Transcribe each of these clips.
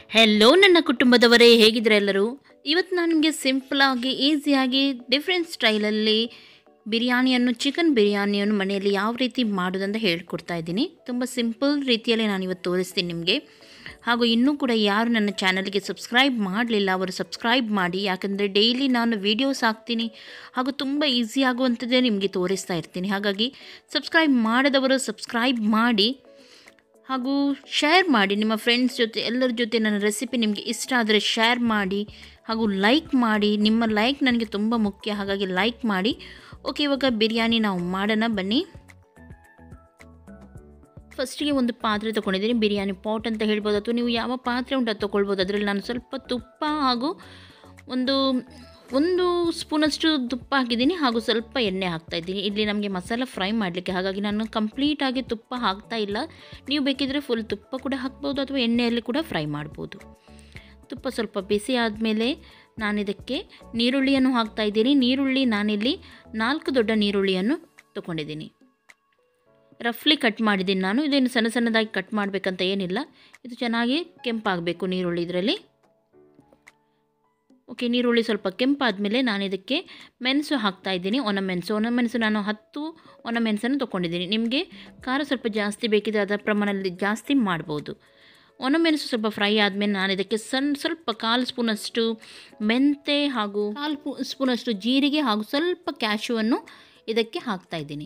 hello ನನ್ನ ಕುಟುಂಬದವರೇ ಹೇಗಿದ್ರೆ ಎಲ್ಲರೂ ಇವತ್ತು ನಾನು ನಿಮಗೆ ಸಿಂಪಲಾಗಿ ಈಸಿಯಾಗಿ ಡಿಫ್ರೆಂಟ್ ಸ್ಟೈಲಲ್ಲಿ ಬಿರಿಯಾನಿಯನ್ನು ಚಿಕನ್ ಬಿರಿಯಾನಿಯನ್ನು ಮನೆಯಲ್ಲಿ ಯಾವ ರೀತಿ ಮಾಡೋದಂತ ಹೇಳ್ಕೊಡ್ತಾ ಇದ್ದೀನಿ ತುಂಬ ಸಿಂಪಲ್ ರೀತಿಯಲ್ಲಿ ನಾನು ಇವತ್ತು ತೋರಿಸ್ತೀನಿ ನಿಮಗೆ ಹಾಗೂ ಇನ್ನೂ ಕೂಡ ಯಾರು ನನ್ನ ಚಾನಲ್ಗೆ ಸಬ್ಸ್ಕ್ರೈಬ್ ಮಾಡಲಿಲ್ಲ ಅವರು ಸಬ್ಸ್ಕ್ರೈಬ್ ಮಾಡಿ ಯಾಕಂದರೆ ಡೈಲಿ ನಾನು ವೀಡಿಯೋಸ್ ಹಾಕ್ತೀನಿ ಹಾಗೂ ತುಂಬ ಈಸಿ ಆಗುವಂಥದ್ದೇ ನಿಮಗೆ ತೋರಿಸ್ತಾ ಇರ್ತೀನಿ ಹಾಗಾಗಿ ಸಬ್ಸ್ಕ್ರೈಬ್ ಮಾಡದವರು ಸಬ್ಸ್ಕ್ರೈಬ್ ಮಾಡಿ ಹಾಗೂ ಶೇರ್ ಮಾಡಿ ನಿಮ್ಮ ಫ್ರೆಂಡ್ಸ್ ಜೊತೆ ಎಲ್ಲರ ಜೊತೆ ನನ್ನ ರೆಸಿಪಿ ನಿಮಗೆ ಇಷ್ಟ ಆದರೆ ಶೇರ್ ಮಾಡಿ ಹಾಗೂ ಲೈಕ್ ಮಾಡಿ ನಿಮ್ಮ ಲೈಕ್ ನನಗೆ ತುಂಬ ಮುಖ್ಯ ಹಾಗಾಗಿ ಲೈಕ್ ಮಾಡಿ ಓಕೆ ಇವಾಗ ಬಿರಿಯಾನಿ ನಾವು ಮಾಡೋಣ ಬನ್ನಿ ಫಸ್ಟಿಗೆ ಒಂದು ಪಾತ್ರೆ ತೊಗೊಂಡಿದ್ದೀನಿ ಬಿರಿಯಾನಿ ಪಾಟ್ ಅಂತ ಹೇಳ್ಬೋದು ಅಥವಾ ನೀವು ಯಾವ ಪಾತ್ರೆ ಉಂಟು ಅದು ತೊಗೊಳ್ಬೋದು ಅದರಲ್ಲಿ ನಾನು ಸ್ವಲ್ಪ ತುಪ್ಪ ಹಾಗೂ ಒಂದು ಒಂದು ಸ್ಪೂನಷ್ಟು ತುಪ್ಪ ಹಾಕಿದ್ದೀನಿ ಹಾಗೂ ಸ್ವಲ್ಪ ಎಣ್ಣೆ ಹಾಕ್ತಾ ಇದ್ದೀನಿ ಇಲ್ಲಿ ನಮಗೆ ಮಸಾಲ ಫ್ರೈ ಮಾಡಲಿಕ್ಕೆ ಹಾಗಾಗಿ ನಾನು ಕಂಪ್ಲೀಟಾಗಿ ತುಪ್ಪ ಹಾಕ್ತಾ ಇಲ್ಲ ನೀವು ಬೇಕಿದ್ದರೆ ಫುಲ್ ತುಪ್ಪ ಕೂಡ ಹಾಕ್ಬೋದು ಅಥವಾ ಎಣ್ಣೆಯಲ್ಲಿ ಕೂಡ ಫ್ರೈ ಮಾಡ್ಬೋದು ತುಪ್ಪ ಸ್ವಲ್ಪ ಬಿಸಿ ಆದಮೇಲೆ ನಾನಿದಕ್ಕೆ ನೀರುಳ್ಳಿಯನ್ನು ಹಾಕ್ತಾ ಇದ್ದೀನಿ ನೀರುಳ್ಳಿ ನಾನಿಲ್ಲಿ ನಾಲ್ಕು ದೊಡ್ಡ ನೀರುಳ್ಳಿಯನ್ನು ತೊಗೊಂಡಿದ್ದೀನಿ ರಫ್ಲಿ ಕಟ್ ಮಾಡಿದ್ದೀನಿ ನಾನು ಇದನ್ನು ಸಣ್ಣ ಸಣ್ಣದಾಗಿ ಕಟ್ ಮಾಡಬೇಕಂತ ಏನಿಲ್ಲ ಇದು ಚೆನ್ನಾಗಿ ಕೆಂಪಾಗಬೇಕು ನೀರುಳ್ಳಿ ಇದರಲ್ಲಿ ಓಕೆ ನೀರುಳ್ಳಿ ಸ್ವಲ್ಪ ಕೆಂಪಾದಮೇಲೆ ನಾನು ಇದಕ್ಕೆ ಮೆಣಸು ಹಾಕ್ತಾ ಇದ್ದೀನಿ ಒಣಮೆಣಸು ಒಣಮೆಣಸು ನಾನು ಹತ್ತು ಒಣಮೆಣಸನ್ನು ತೊಗೊಂಡಿದ್ದೀನಿ ನಿಮಗೆ ಖಾರ ಸ್ವಲ್ಪ ಜಾಸ್ತಿ ಬೇಕಿದ್ರೆ ಅದರ ಪ್ರಮಾಣದಲ್ಲಿ ಜಾಸ್ತಿ ಮಾಡ್ಬೋದು ಒಣಮೆಣಸು ಸ್ವಲ್ಪ ಫ್ರೈ ಆದಮೇಲೆ ನಾನು ಇದಕ್ಕೆ ಸಣ್ಣ ಸ್ವಲ್ಪ ಕಾಲು ಸ್ಪೂನಷ್ಟು ಮೆಂತೆ ಹಾಗೂ ಕಾಲು ಪು ಸ್ಪೂನಷ್ಟು ಜೀರಿಗೆ ಹಾಗೂ ಸ್ವಲ್ಪ ಕ್ಯಾಶುವನ್ನು ಇದಕ್ಕೆ ಹಾಕ್ತಾ ಇದ್ದೀನಿ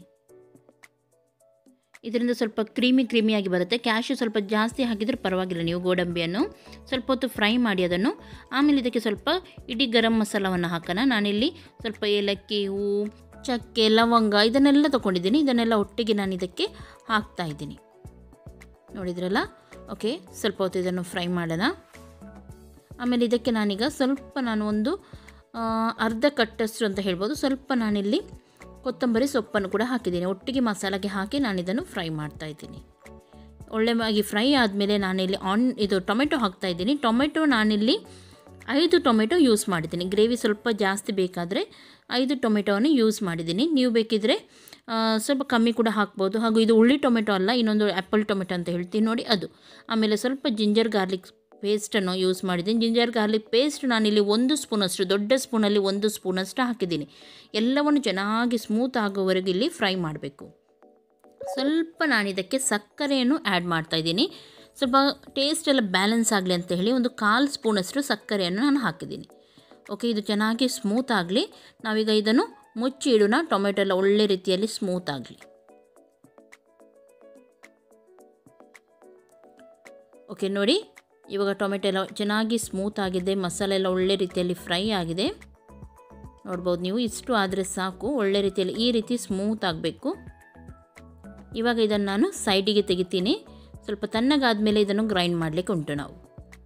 ಇದರಿಂದ ಸ್ವಲ್ಪ ಕ್ರೀಮಿ ಕ್ರೀಮಿಯಾಗಿ ಬರುತ್ತೆ ಕ್ಯಾಶು ಸ್ವಲ್ಪ ಜಾಸ್ತಿ ಹಾಕಿದರೆ ಪರವಾಗಿಲ್ಲ ನೀವು ಗೋಡಂಬಿಯನ್ನು ಸ್ವಲ್ಪ ಹೊತ್ತು ಫ್ರೈ ಮಾಡಿ ಅದನ್ನು ಆಮೇಲೆ ಇದಕ್ಕೆ ಸ್ವಲ್ಪ ಇಡೀ ಗರಂ ಮಸಾಲವನ್ನು ಹಾಕೋಣ ನಾನಿಲ್ಲಿ ಸ್ವಲ್ಪ ಏಲಕ್ಕಿ ಹೂವು ಚಕ್ಕೆ ಲವಂಗ ಇದನ್ನೆಲ್ಲ ತೊಗೊಂಡಿದ್ದೀನಿ ಇದನ್ನೆಲ್ಲ ಒಟ್ಟಿಗೆ ನಾನು ಇದಕ್ಕೆ ಹಾಕ್ತಾ ಇದ್ದೀನಿ ನೋಡಿದ್ರಲ್ಲ ಓಕೆ ಸ್ವಲ್ಪ ಹೊತ್ತು ಇದನ್ನು ಫ್ರೈ ಮಾಡೋಣ ಆಮೇಲೆ ಇದಕ್ಕೆ ನಾನೀಗ ಸ್ವಲ್ಪ ನಾನು ಒಂದು ಅರ್ಧ ಕಟ್ಟಷ್ಟು ಅಂತ ಹೇಳ್ಬೋದು ಸ್ವಲ್ಪ ನಾನಿಲ್ಲಿ ಕೊತ್ತಂಬರಿ ಸೊಪ್ಪನ್ನು ಕೂಡ ಹಾಕಿದ್ದೀನಿ ಒಟ್ಟಿಗೆ ಮಸಾಲೆಗೆ ಹಾಕಿ ನಾನು ಇದನ್ನು ಫ್ರೈ ಮಾಡ್ತಾ ಇದ್ದೀನಿ ಒಳ್ಳೆಯಾಗಿ ಫ್ರೈ ಆದಮೇಲೆ ನಾನಿಲ್ಲಿ ಆನ್ ಇದು ಟೊಮೆಟೊ ಹಾಕ್ತಾ ಇದ್ದೀನಿ ಟೊಮೆಟೊ ನಾನಿಲ್ಲಿ ಐದು ಟೊಮೆಟೊ ಯೂಸ್ ಮಾಡಿದ್ದೀನಿ ಗ್ರೇವಿ ಸ್ವಲ್ಪ ಜಾಸ್ತಿ ಬೇಕಾದರೆ ಐದು ಟೊಮೆಟೊವನ್ನು ಯೂಸ್ ಮಾಡಿದ್ದೀನಿ ನೀವು ಬೇಕಿದ್ದರೆ ಸ್ವಲ್ಪ ಕಮ್ಮಿ ಕೂಡ ಹಾಕ್ಬೋದು ಹಾಗೂ ಇದು ಉಳ್ಳಿ ಟೊಮೆಟೊ ಅಲ್ಲ ಇನ್ನೊಂದು ಆ್ಯಪಲ್ ಟೊಮೆಟೊ ಅಂತ ಹೇಳ್ತೀನಿ ನೋಡಿ ಅದು ಆಮೇಲೆ ಸ್ವಲ್ಪ ಜಿಂಜರ್ ಗಾರ್ಲಿಕ್ ಪೇಸ್ಟನ್ನು ಯೂಸ್ ಮಾಡಿದ್ದೀನಿ ಜಿಂಜರ್ ಗಾರ್ಲಿಕ್ ಪೇಸ್ಟ್ ನಾನಿಲ್ಲಿ ಒಂದು ಸ್ಪೂನಷ್ಟು ದೊಡ್ಡ ಸ್ಪೂನಲ್ಲಿ ಒಂದು ಸ್ಪೂನಷ್ಟು ಹಾಕಿದ್ದೀನಿ ಎಲ್ಲವನ್ನು ಚೆನ್ನಾಗಿ ಸ್ಮೂತ್ ಆಗೋವರೆಗೆ ಇಲ್ಲಿ ಫ್ರೈ ಮಾಡಬೇಕು ಸ್ವಲ್ಪ ನಾನು ಇದಕ್ಕೆ ಸಕ್ಕರೆಯನ್ನು ಆ್ಯಡ್ ಮಾಡ್ತಾಯಿದ್ದೀನಿ ಸ್ವಲ್ಪ ಟೇಸ್ಟ್ ಎಲ್ಲ ಬ್ಯಾಲೆನ್ಸ್ ಆಗಲಿ ಅಂತ ಹೇಳಿ ಒಂದು ಕಾಲು ಸ್ಪೂನಷ್ಟು ಸಕ್ಕರೆಯನ್ನು ನಾನು ಹಾಕಿದ್ದೀನಿ ಓಕೆ ಇದು ಚೆನ್ನಾಗಿ ಸ್ಮೂತ್ ಆಗಲಿ ನಾವೀಗ ಇದನ್ನು ಮುಚ್ಚಿ ಇಡೋಣ ಟೊಮೆಟೊ ಎಲ್ಲ ಒಳ್ಳೆ ರೀತಿಯಲ್ಲಿ ಸ್ಮೂತ್ ಆಗಲಿ ಓಕೆ ನೋಡಿ ಇವಾಗ ಟೊಮೆಟೊ ಎಲ್ಲ ಚೆನ್ನಾಗಿ ಸ್ಮೂತ್ ಆಗಿದೆ ಮಸಾಲೆ ಎಲ್ಲ ಒಳ್ಳೆ ರೀತಿಯಲ್ಲಿ ಫ್ರೈ ಆಗಿದೆ ನೋಡ್ಬೋದು ನೀವು ಇಷ್ಟು ಆದರೆ ಸಾಕು ಒಳ್ಳೆ ರೀತಿಯಲ್ಲಿ ಈ ರೀತಿ ಸ್ಮೂತ್ ಆಗಬೇಕು ಇವಾಗ ಇದನ್ನು ನಾನು ಸೈಡಿಗೆ ತೆಗಿತೀನಿ ಸ್ವಲ್ಪ ತಣ್ಣಗಾದ ಮೇಲೆ ಇದನ್ನು ಗ್ರೈಂಡ್ ಮಾಡಲಿಕ್ಕೆ ಉಂಟು ನಾವು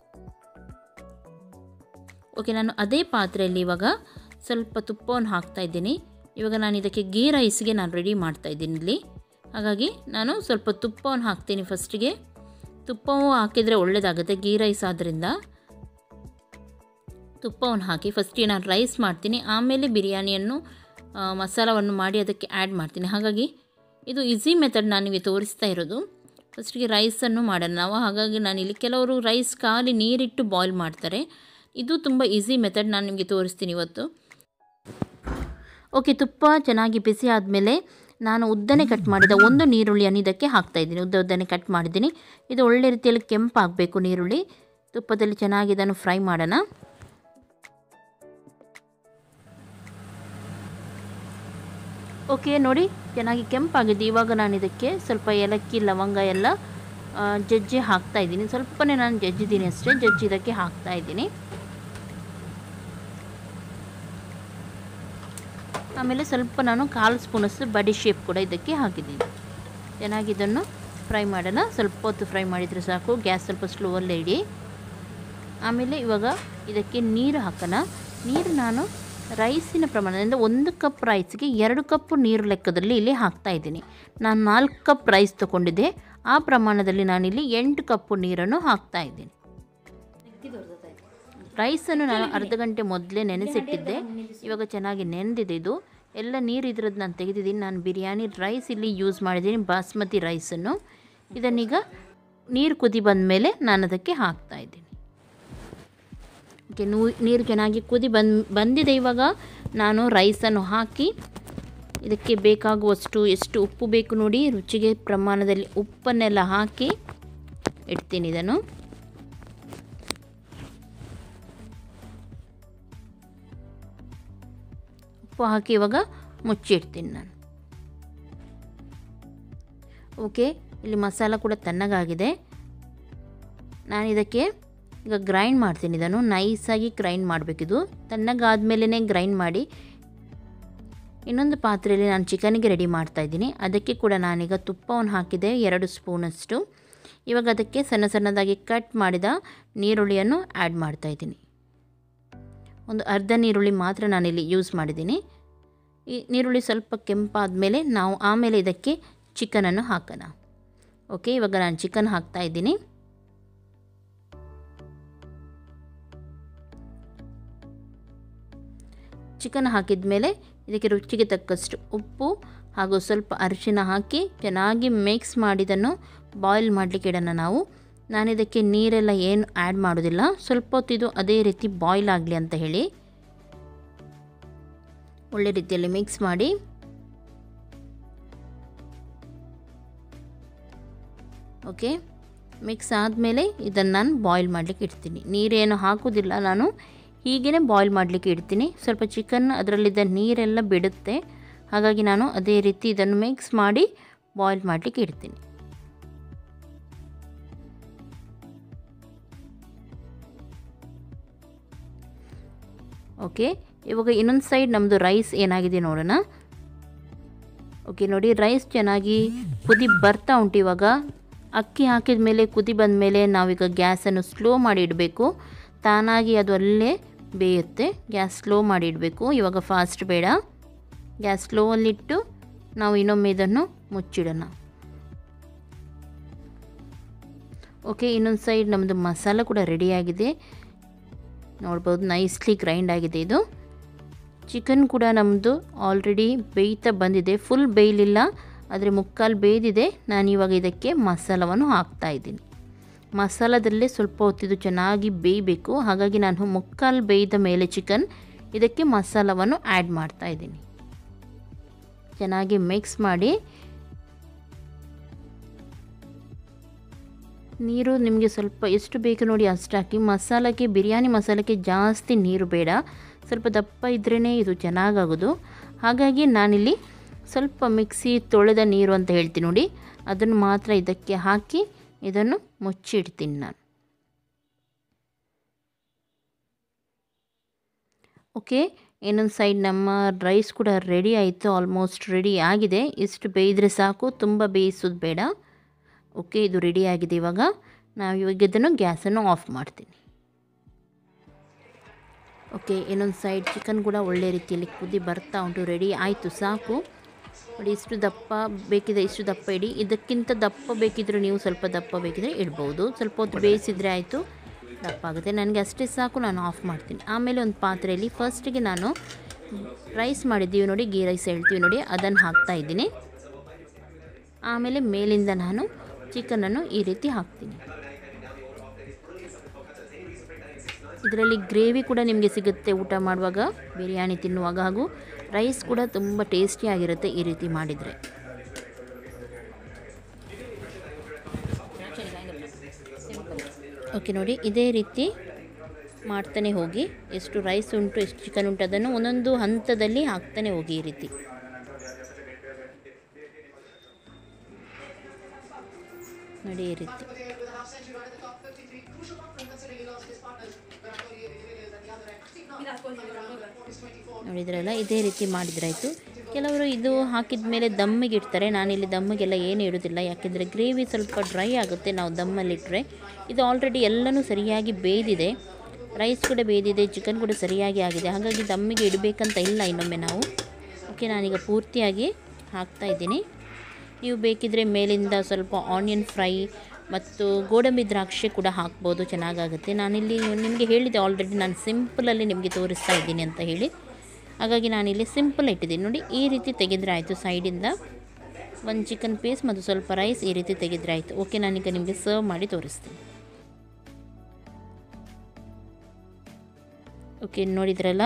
ಓಕೆ ನಾನು ಅದೇ ಪಾತ್ರೆಯಲ್ಲಿ ಇವಾಗ ಸ್ವಲ್ಪ ತುಪ್ಪವನ್ನು ಹಾಕ್ತಾ ಇದ್ದೀನಿ ಇವಾಗ ನಾನು ಇದಕ್ಕೆ ಗೀ ರೈಸ್ಗೆ ನಾನು ರೆಡಿ ಮಾಡ್ತಾ ಇದ್ದೀನಿ ಇಲ್ಲಿ ಹಾಗಾಗಿ ನಾನು ಸ್ವಲ್ಪ ತುಪ್ಪವನ್ನು ಹಾಕ್ತೀನಿ ಫಸ್ಟಿಗೆ ತುಪ್ಪವು ಹಾಕಿದರೆ ಒಳ್ಳೆಯದಾಗುತ್ತೆ ಗೀ ರೈಸ್ ಆದ್ದರಿಂದ ತುಪ್ಪವನ್ನು ಹಾಕಿ ಫಸ್ಟಿಗೆ ನಾನು ರೈಸ್ ಮಾಡ್ತೀನಿ ಆಮೇಲೆ ಬಿರಿಯಾನಿಯನ್ನು ಮಸಾಲವನ್ನು ಮಾಡಿ ಅದಕ್ಕೆ ಆ್ಯಡ್ ಮಾಡ್ತೀನಿ ಹಾಗಾಗಿ ಇದು ಈಸಿ ಮೆಥಡ್ ನಾನು ನಿಮಗೆ ತೋರಿಸ್ತಾ ಇರೋದು ಫಸ್ಟಿಗೆ ರೈಸನ್ನು ಮಾಡೋಣ ನಾವು ಹಾಗಾಗಿ ನಾನಿಲ್ಲಿ ಕೆಲವರು ರೈಸ್ ಖಾಲಿ ನೀರಿಟ್ಟು ಬಾಯ್ಲ್ ಮಾಡ್ತಾರೆ ಇದು ತುಂಬ ಈಸಿ ಮೆಥಡ್ ನಾನು ನಿಮಗೆ ತೋರಿಸ್ತೀನಿ ಇವತ್ತು ಓಕೆ ತುಪ್ಪ ಚೆನ್ನಾಗಿ ಬಿಸಿ ಆದಮೇಲೆ ನಾನು ಉದ್ದನೆ ಕಟ್ ಮಾಡಿದ ಒಂದು ನೀರುಳ್ಳಿಯನ್ನು ಇದಕ್ಕೆ ಹಾಕ್ತಾಯಿದ್ದೀನಿ ಉದ್ದ ಉದ್ದನೆ ಕಟ್ ಮಾಡಿದ್ದೀನಿ ಇದು ಒಳ್ಳೆ ರೀತಿಯಲ್ಲಿ ಕೆಂಪಾಗಬೇಕು ನೀರುಳ್ಳಿ ತುಪ್ಪದಲ್ಲಿ ಚೆನ್ನಾಗಿ ಇದನ್ನು ಫ್ರೈ ಮಾಡೋಣ ಓಕೆ ನೋಡಿ ಚೆನ್ನಾಗಿ ಕೆಂಪಾಗಿದೆ ಇವಾಗ ನಾನು ಇದಕ್ಕೆ ಸ್ವಲ್ಪ ಏಲಕ್ಕಿ ಲವಂಗ ಎಲ್ಲ ಜಜ್ಜಿ ಹಾಕ್ತಾ ಇದ್ದೀನಿ ಸ್ವಲ್ಪನೇ ನಾನು ಜಜ್ಜಿದ್ದೀನಿ ಅಷ್ಟೇ ಜಜ್ಜಿ ಇದಕ್ಕೆ ಹಾಕ್ತಾ ಇದ್ದೀನಿ ಆಮೇಲೆ ಸ್ವಲ್ಪ ನಾನು ಕಾಲು ಸ್ಪೂನಷ್ಟು ಬಡಿ ಶೇಪ್ ಕೂಡ ಇದಕ್ಕೆ ಹಾಕಿದ್ದೀನಿ ಚೆನ್ನಾಗಿ ಇದನ್ನು ಫ್ರೈ ಮಾಡೋಣ ಸ್ವಲ್ಪ ಹೊತ್ತು ಫ್ರೈ ಮಾಡಿದರೆ ಸಾಕು ಗ್ಯಾಸ್ ಸ್ವಲ್ಪ ಸ್ಲೋವಲ್ಲೇ ಇಡಿ ಆಮೇಲೆ ಇವಾಗ ಇದಕ್ಕೆ ನೀರು ಹಾಕೋಣ ನೀರು ನಾನು ರೈಸಿನ ಪ್ರಮಾಣದಿಂದ ಒಂದು ಕಪ್ ರೈಸ್ಗೆ ಎರಡು ಕಪ್ ನೀರು ಲೆಕ್ಕದಲ್ಲಿ ಇಲ್ಲಿ ಹಾಕ್ತಾ ಇದ್ದೀನಿ ನಾನು ನಾಲ್ಕು ಕಪ್ ರೈಸ್ ತೊಗೊಂಡಿದ್ದೆ ಆ ಪ್ರಮಾಣದಲ್ಲಿ ನಾನಿಲ್ಲಿ ಎಂಟು ಕಪ್ಪು ನೀರನ್ನು ಹಾಕ್ತಾ ಇದ್ದೀನಿ ರೈಸನ್ನು ನಾನು ಅರ್ಧ ಗಂಟೆ ಮೊದಲೇ ನೆನೆಸಿಟ್ಟಿದ್ದೆ ಇವಾಗ ಚೆನ್ನಾಗಿ ನೆನೆದಿದೆ ಇದು ಎಲ್ಲ ನೀರು ಇದ್ರದ್ದು ನಾನು ತೆಗೆದಿದ್ದೀನಿ ನಾನು ಬಿರಿಯಾನಿ ರೈಸ್ ಇಲ್ಲಿ ಯೂಸ್ ಮಾಡಿದ್ದೀನಿ ಬಾಸ್ಮತಿ ರೈಸನ್ನು ಇದನ್ನೀಗ ನೀರು ಕುದಿ ಬಂದ ಮೇಲೆ ನಾನು ಅದಕ್ಕೆ ಹಾಕ್ತಾ ಇದ್ದೀನಿ ಓಕೆ ನೂ ನೀರು ಚೆನ್ನಾಗಿ ಕುದಿ ಬಂದು ಬಂದಿದೆ ಇವಾಗ ನಾನು ರೈಸನ್ನು ಹಾಕಿ ಇದಕ್ಕೆ ಬೇಕಾಗುವಷ್ಟು ಎಷ್ಟು ಉಪ್ಪು ಬೇಕು ನೋಡಿ ರುಚಿಗೆ ಪ್ರಮಾಣದಲ್ಲಿ ಉಪ್ಪನ್ನೆಲ್ಲ ಹಾಕಿ ಇಡ್ತೀನಿ ಇದನ್ನು ಉಪ್ಪು ಹಾಕಿ ಇವಾಗ ಮುಚ್ಚಿಡ್ತೀನಿ ನಾನು ಓಕೆ ಇಲ್ಲಿ ಮಸಾಲ ಕೂಡ ತಣ್ಣಗಾಗಿದೆ ನಾನು ಇದಕ್ಕೆ ಈಗ ಗ್ರೈಂಡ್ ಮಾಡ್ತೀನಿ ಇದನ್ನು ನೈಸಾಗಿ ಗ್ರೈಂಡ್ ಮಾಡಬೇಕಿದು ತಣ್ಣಗಾದ್ಮೇಲೆ ಗ್ರೈಂಡ್ ಮಾಡಿ ಇನ್ನೊಂದು ಪಾತ್ರೆಯಲ್ಲಿ ನಾನು ಚಿಕನಿಗೆ ರೆಡಿ ಮಾಡ್ತಾ ಇದ್ದೀನಿ ಅದಕ್ಕೆ ಕೂಡ ನಾನೀಗ ತುಪ್ಪವನ್ನು ಹಾಕಿದೆ ಎರಡು ಸ್ಪೂನಷ್ಟು ಇವಾಗ ಅದಕ್ಕೆ ಸಣ್ಣ ಸಣ್ಣದಾಗಿ ಕಟ್ ಮಾಡಿದ ನೀರುಳ್ಳಿಯನ್ನು ಆ್ಯಡ್ ಮಾಡ್ತಾ ಇದ್ದೀನಿ ಒಂದು ಅರ್ಧ ನೀರುಳ್ಳಿ ಮಾತ್ರ ನಾನಿಲ್ಲಿ ಯೂಸ್ ಮಾಡಿದ್ದೀನಿ ಈ ನೀರುಳ್ಳಿ ಸ್ವಲ್ಪ ಕೆಂಪಾದ ಮೇಲೆ ನಾವು ಆಮೇಲೆ ಇದಕ್ಕೆ ಚಿಕನನ್ನು ಹಾಕೋಣ ಓಕೆ ಇವಾಗ ನಾನು ಚಿಕನ್ ಹಾಕ್ತಾ ಇದ್ದೀನಿ ಚಿಕನ್ ಹಾಕಿದ ಮೇಲೆ ಇದಕ್ಕೆ ರುಚಿಗೆ ತಕ್ಕಷ್ಟು ಉಪ್ಪು ಹಾಗೂ ಸ್ವಲ್ಪ ಅರಿಶಿನ ಹಾಕಿ ಚೆನ್ನಾಗಿ ಮಿಕ್ಸ್ ಮಾಡಿದನ್ನು ಬಾಯ್ಲ್ ಮಾಡಲಿಕ್ಕೆ ಇಡೋಣ ನಾವು ನಾನು ಇದಕ್ಕೆ ನೀರೆಲ್ಲ ಏನು ಆ್ಯಡ್ ಮಾಡೋದಿಲ್ಲ ಸ್ವಲ್ಪ ಹೊತ್ತಿದು ಅದೇ ರೀತಿ ಬಾಯ್ಲ್ ಆಗಲಿ ಅಂತ ಹೇಳಿ ಒಳ್ಳೆ ರೀತಿಯಲ್ಲಿ ಮಿಕ್ಸ್ ಮಾಡಿ ಓಕೆ ಮಿಕ್ಸ್ ಆದಮೇಲೆ ಇದನ್ನು ನಾನು ಬಾಯ್ಲ್ ಮಾಡಲಿಕ್ಕೆ ಇಡ್ತೀನಿ ನೀರೇನು ಹಾಕೋದಿಲ್ಲ ನಾನು ಹೀಗೇ ಬಾಯ್ಲ್ ಮಾಡಲಿಕ್ಕೆ ಇಡ್ತೀನಿ ಸ್ವಲ್ಪ ಚಿಕನ್ ಅದರಲ್ಲಿದ್ದ ನೀರೆಲ್ಲ ಬಿಡುತ್ತೆ ಹಾಗಾಗಿ ನಾನು ಅದೇ ರೀತಿ ಇದನ್ನು ಮಿಕ್ಸ್ ಮಾಡಿ ಬಾಯ್ಲ್ ಮಾಡಲಿಕ್ಕೆ ಇಡ್ತೀನಿ ಓಕೆ ಇವಾಗ ಇನ್ನೊಂದು ಸೈಡ್ ನಮ್ಮದು ರೈಸ್ ಏನಾಗಿದೆ ನೋಡೋಣ ಓಕೆ ನೋಡಿ ರೈಸ್ ಚೆನ್ನಾಗಿ ಕುದಿ ಬರ್ತಾ ಉಂಟು ಇವಾಗ ಅಕ್ಕಿ ಹಾಕಿದ ಮೇಲೆ ಕುದಿ ಬಂದ ಮೇಲೆ ನಾವೀಗ ಗ್ಯಾಸನ್ನು ಸ್ಲೋ ಮಾಡಿ ಇಡಬೇಕು ತಾನಾಗಿ ಅದು ಅಲ್ಲೇ ಬೇಯುತ್ತೆ ಗ್ಯಾಸ್ ಸ್ಲೋ ಮಾಡಿ ಇಡಬೇಕು ಇವಾಗ ಫಾಸ್ಟ್ ಬೇಡ ಗ್ಯಾಸ್ ಸ್ಲೋವಲ್ಲಿಟ್ಟು ನಾವು ಇನ್ನೊಮ್ಮೆ ಇದನ್ನು ಮುಚ್ಚಿಡೋಣ ಓಕೆ ಇನ್ನೊಂದು ಸೈಡ್ ನಮ್ಮದು ಮಸಾಲ ಕೂಡ ರೆಡಿಯಾಗಿದೆ ನೋಡ್ಬೋದು ನೈಸ್ಲಿ ಗ್ರೈಂಡ್ ಆಗಿದೆ ಇದು ಚಿಕನ್ ಕೂಡ ನಮ್ಮದು ಆಲ್ರೆಡಿ ಬೇಯ್ತಾ ಬಂದಿದೆ ಫುಲ್ ಬೇಯಲಿಲ್ಲ ಆದರೆ ಮುಕ್ಕಾಲು ಬೇಯ್ದಿದೆ ನಾನು ಇವಾಗ ಇದಕ್ಕೆ ಮಸಾಲವನ್ನು ಹಾಕ್ತಾ ಇದ್ದೀನಿ ಮಸಾಲದಲ್ಲೇ ಸ್ವಲ್ಪ ಹೊತ್ತಿದು ಚೆನ್ನಾಗಿ ಬೇಯಬೇಕು ಹಾಗಾಗಿ ನಾನು ಮುಕ್ಕಾಲು ಬೇಯ್ದ ಮೇಲೆ ಚಿಕನ್ ಇದಕ್ಕೆ ಮಸಾಲವನ್ನು ಆ್ಯಡ್ ಮಾಡ್ತಾ ಇದ್ದೀನಿ ಚೆನ್ನಾಗಿ ಮಿಕ್ಸ್ ಮಾಡಿ ನೀರು ನಿಮಗೆ ಸ್ವಲ್ಪ ಎಷ್ಟು ಬೇಕು ನೋಡಿ ಅಷ್ಟು ಹಾಕಿ ಮಸಾಲಕ್ಕೆ ಬಿರಿಯಾನಿ ಮಸಾಲಕ್ಕೆ ಜಾಸ್ತಿ ನೀರು ಬೇಡ ಸ್ವಲ್ಪ ದಪ್ಪ ಇದ್ರೇ ಇದು ಚೆನ್ನಾಗಾಗೋದು ಹಾಗಾಗಿ ನಾನಿಲ್ಲಿ ಸ್ವಲ್ಪ ಮಿಕ್ಸಿ ತೊಳೆದ ನೀರು ಅಂತ ಹೇಳ್ತೀನಿ ನೋಡಿ ಅದನ್ನು ಮಾತ್ರ ಇದಕ್ಕೆ ಹಾಕಿ ಇದನ್ನು ಮುಚ್ಚಿಡ್ತೀನಿ ನಾನು ಓಕೆ ಇನ್ನೊಂದು ಸೈಡ್ ನಮ್ಮ ರೈಸ್ ಕೂಡ ರೆಡಿ ಆಯಿತು ಆಲ್ಮೋಸ್ಟ್ ರೆಡಿ ಆಗಿದೆ ಇಷ್ಟು ಬೇಯಿದ್ರೆ ಸಾಕು ತುಂಬ ಬೇಯಿಸೋದು ಬೇಡ ಓಕೆ ಇದು ರೆಡಿ ಆಗಿದೆ ಇವಾಗ ನಾವು ಇವಾಗ ಇದನ್ನು ಗ್ಯಾಸನ್ನು ಆಫ್ ಮಾಡ್ತೀನಿ ಓಕೆ ಇನ್ನೊಂದು ಸೈಡ್ ಚಿಕನ್ ಕೂಡ ಒಳ್ಳೆ ರೀತಿಯಲ್ಲಿ ಕುದಿ ಬರ್ತಾ ಉಂಟು ರೆಡಿ ಆಯಿತು ಸಾಕು ನೋಡಿ ಇಷ್ಟು ದಪ್ಪ ಬೇಕಿದ್ರೆ ಇಷ್ಟು ದಪ್ಪ ಇಡಿ ಇದಕ್ಕಿಂತ ದಪ್ಪ ಬೇಕಿದ್ರೆ ನೀವು ಸ್ವಲ್ಪ ದಪ್ಪ ಬೇಕಿದ್ರೆ ಇಡ್ಬೋದು ಸ್ವಲ್ಪ ಹೊತ್ತು ಬೇಯಿಸಿದರೆ ಆಯಿತು ದಪ್ಪ ಆಗುತ್ತೆ ನನಗೆ ಅಷ್ಟೇ ಸಾಕು ನಾನು ಆಫ್ ಮಾಡ್ತೀನಿ ಆಮೇಲೆ ಒಂದು ಪಾತ್ರೆಯಲ್ಲಿ ಫಸ್ಟಿಗೆ ನಾನು ರೈಸ್ ಮಾಡಿದ್ದೀವಿ ನೋಡಿ ಗೀ ರೈಸ್ ಹೇಳ್ತೀವಿ ನೋಡಿ ಅದನ್ನು ಹಾಕ್ತಾ ಇದ್ದೀನಿ ಆಮೇಲೆ ಮೇಲಿಂದ ನಾನು ಚಿಕನನ್ನು ಈ ರೀತಿ ಹಾಕ್ತೀನಿ ಇದರಲ್ಲಿ ಗ್ರೇವಿ ಕೂಡ ನಿಮಗೆ ಸಿಗುತ್ತೆ ಊಟ ಮಾಡುವಾಗ ಬಿರಿಯಾನಿ ತಿನ್ನುವಾಗ ಹಾಗೂ ರೈಸ್ ಕೂಡ ತುಂಬ ಟೇಸ್ಟಿಯಾಗಿರುತ್ತೆ ಈ ರೀತಿ ಮಾಡಿದರೆ ಓಕೆ ನೋಡಿ ಇದೇ ರೀತಿ ಮಾಡ್ತಾನೆ ಹೋಗಿ ಎಷ್ಟು ರೈಸ್ ಉಂಟು ಎಷ್ಟು ಚಿಕನ್ ಉಂಟು ಅದನ್ನು ಒಂದೊಂದು ಹಂತದಲ್ಲಿ ಹಾಕ್ತಾನೆ ಹೋಗಿ ಈ ರೀತಿ ನೋಡಿ ಈ ರೀತಿ ನೋಡಿದ್ರಲ್ಲ ಇದೇ ರೀತಿ ಮಾಡಿದ್ರಾಯ್ತು ಕೆಲವರು ಇದು ಹಾಕಿದ ಮೇಲೆ ದಮ್ಮಿಗೆ ಇಡ್ತಾರೆ ನಾನಿಲ್ಲಿ ದಮ್ಮಿಗೆಲ್ಲ ಏನು ಇಡೋದಿಲ್ಲ ಯಾಕೆಂದರೆ ಗ್ರೇವಿ ಸ್ವಲ್ಪ ಡ್ರೈ ಆಗುತ್ತೆ ನಾವು ದಮ್ಮಲ್ಲಿಟ್ಟರೆ ಇದು ಆಲ್ರೆಡಿ ಎಲ್ಲನೂ ಸರಿಯಾಗಿ ಬೇಯ್ದಿದೆ ರೈಸ್ ಕೂಡ ಬೇಯ್ದಿದೆ ಚಿಕನ್ ಕೂಡ ಸರಿಯಾಗಿ ಆಗಿದೆ ಹಾಗಾಗಿ ದಮ್ಮಿಗೆ ಇಡಬೇಕಂತ ಇಲ್ಲ ಇನ್ನೊಮ್ಮೆ ನಾವು ಓಕೆ ನಾನೀಗ ಪೂರ್ತಿಯಾಗಿ ಹಾಕ್ತಾ ಇದ್ದೀನಿ ನೀವು ಬೇಕಿದ್ದರೆ ಮೇಲಿಂದ ಸ್ವಲ್ಪ ಆನಿಯನ್ ಫ್ರೈ ಮತ್ತು ಗೋಡಂಬಿ ದ್ರಾಕ್ಷಿ ಕೂಡ ಹಾಕ್ಬೋದು ಚೆನ್ನಾಗಾಗುತ್ತೆ ನಾನಿಲ್ಲಿ ನಿಮಗೆ ಹೇಳಿದೆ ಆಲ್ರೆಡಿ ನಾನು ಸಿಂಪಲಲ್ಲಿ ನಿಮಗೆ ತೋರಿಸ್ತಾ ಇದ್ದೀನಿ ಅಂತ ಹೇಳಿ ಹಾಗಾಗಿ ನಾನಿಲ್ಲಿ ಸಿಂಪಲ್ ಇಟ್ಟಿದ್ದೀನಿ ನೋಡಿ ಈ ರೀತಿ ತೆಗೆದ್ರೆ ಆಯಿತು ಸೈಡಿಂದ ಒಂದು ಚಿಕನ್ ಪೀಸ್ ಮತ್ತು ಸ್ವಲ್ಪ ರೈಸ್ ಈ ರೀತಿ ತೆಗೆದ್ರೆ ಆಯಿತು ಓಕೆ ನಾನೀಗ ನಿಮಗೆ ಸರ್ವ್ ಮಾಡಿ ತೋರಿಸ್ತೀನಿ ಓಕೆ ನೋಡಿದ್ರಲ್ಲ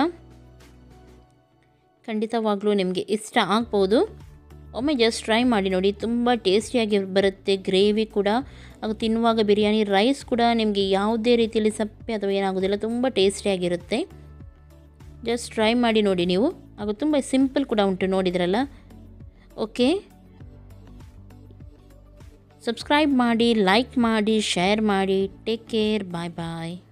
ಖಂಡಿತವಾಗ್ಲೂ ನಿಮಗೆ ಇಷ್ಟ ಆಗ್ಬೋದು ಒಮ್ಮೆ ಜಸ್ಟ್ ಟ್ರೈ ಮಾಡಿ ನೋಡಿ ತುಂಬ ಟೇಸ್ಟಿಯಾಗಿ ಬರುತ್ತೆ ಗ್ರೇವಿ ಕೂಡ ಹಾಗೂ ತಿನ್ನುವಾಗ ಬಿರಿಯಾನಿ ರೈಸ್ ಕೂಡ ನಿಮಗೆ ಯಾವುದೇ ರೀತಿಯಲ್ಲಿ ಸಪ್ಪೆ ಅಥವಾ ಏನಾಗೋದಿಲ್ಲ ತುಂಬ ಟೇಸ್ಟಿಯಾಗಿರುತ್ತೆ ಜಸ್ಟ್ ಟ್ರೈ ಮಾಡಿ ನೋಡಿ ನೀವು ಹಾಗೂ ತುಂಬ ಸಿಂಪಲ್ ಕೂಡ ಉಂಟು ನೋಡಿದ್ರಲ್ಲ ಓಕೆ ಸಬ್ಸ್ಕ್ರೈಬ್ ಮಾಡಿ ಲೈಕ್ ಮಾಡಿ ಶೇರ್ ಮಾಡಿ ಟೇಕ್ ಕೇರ್ ಬಾಯ್ ಬಾಯ್